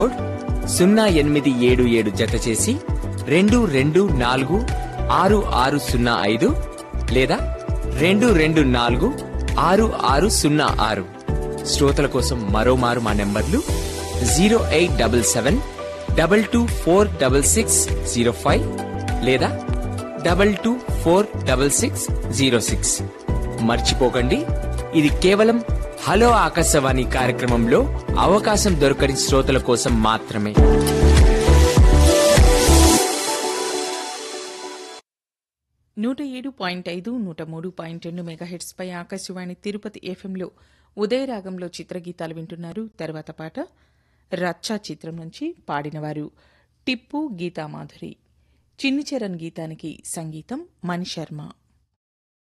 code సున్నా ఎనిమిది ఏడు ఏడు జత చేసి రెండు రెండు నాలుగు ఆరు ఆరు సున్నా ఐదు లేదా రెండు రెండు నాలుగు ఆరు ఆరు సున్నా ఆరు శ్రోతల కోసం మరోమారు మా నెంబర్లు zero eight double seven double two four double six zero five లేదా double two four double six zero six మర్చిపోకండి ఇది కేవలం హలో ఆకాశవాణి కార్యక్రమంలో అవకాశం దొరకని శ్రోతల కోసం మాత్రమే నూట ఏడు పాయింట్ ఐదు నూట మూడు పాయింట్ రెండు మెగాహెట్స్ పై ఆకాశవాణి తిరుపతి ఎఫ్ఎంలో ఉదయరాగంలో చిత్రగీతాలు వింటున్నారు తర్వాత పాట రచ్చా చిత్రం నుంచి పాడినవారు టిప్పు గీతామాధురి చిన్ని చరణ్ గీతానికి సంగీతం మణిశర్మ